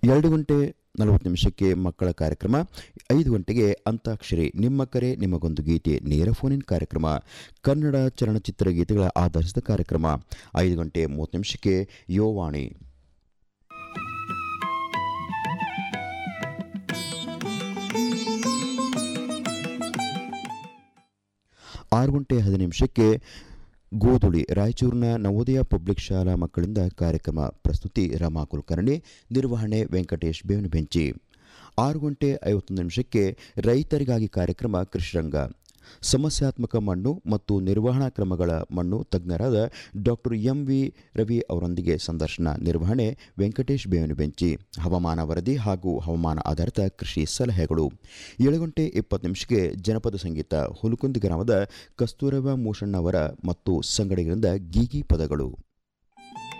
ಎರಡು ಗಂಟೆ ನಲವತ್ತು ನಿಮಿಷಕ್ಕೆ ಮಕ್ಕಳ ಕಾರ್ಯಕ್ರಮ ಐದು ಗಂಟೆಗೆ ಅಂತಾಕ್ಷರಿ ನಿಮ್ಮ ಕರೆ ನಿಮಗೊಂದು ಗೀತೆ ನೇರ ಫೋನಿನ್ ಕಾರ್ಯಕ್ರಮ ಕನ್ನಡ ಚಲನಚಿತ್ರ ಗೀತೆಗಳ ಆಧರಿಸಿದ ಕಾರ್ಯಕ್ರಮ ಐದು ಗಂಟೆ ಮೂವತ್ತು ನಿಮಿಷಕ್ಕೆ ಯೋವಾಣಿ ಆರು ಗಂಟೆ ಹದಿನೈದು ನಿಮಿಷಕ್ಕೆ ಗೋಧುಳಿ ರಾಯಚೂರಿನ ನವೋದಯ ಪಬ್ಲಿಕ್ ಶಾಲಾ ಮಕ್ಕಳಿಂದ ಕಾರ್ಯಕ್ರಮ ಪ್ರಸ್ತುತಿ ರಮಾ ಕುಲಕರ್ಣಿ ನಿರ್ವಹಣೆ ವೆಂಕಟೇಶ್ ಬೇವನಬೆಂಚಿ ಆರು ಗಂಟೆ ಐವತ್ತೊಂದು ನಿಮಿಷಕ್ಕೆ ರೈತರಿಗಾಗಿ ಕಾರ್ಯಕ್ರಮ ಕೃಷಿರಂಗ ಸಮಸ್ಯಾತ್ಮಕ ಮಣ್ಣು ಮತ್ತು ನಿರ್ವಹಣಾ ಕ್ರಮಗಳ ಮಣ್ಣು ತಜ್ಞರಾದ ಡಾಕ್ಟರ್ ಎಂ ವಿ ರವಿ ಅವರೊಂದಿಗೆ ಸಂದರ್ಶನ ನಿರ್ವಹಣೆ ವೆಂಕಟೇಶ್ ಬೇವನಬೆಂಚಿ ಹವಾಮಾನ ವರದಿ ಹಾಗೂ ಹವಾಮಾನ ಆಧಾರಿತ ಕೃಷಿ ಸಲಹೆಗಳು ಏಳು ಗಂಟೆ ಇಪ್ಪತ್ತು ನಿಮಿಷಕ್ಕೆ ಜನಪದ ಸಂಗೀತ ಹುಲುಕುಂದಿ ಗ್ರಾಮದ ಕಸ್ತೂರಬ ಮೂಷಣ್ಣವರ ಮತ್ತು ಸಂಗಡಿಗರಿಂದ ಗೀಗಿ ಪದಗಳು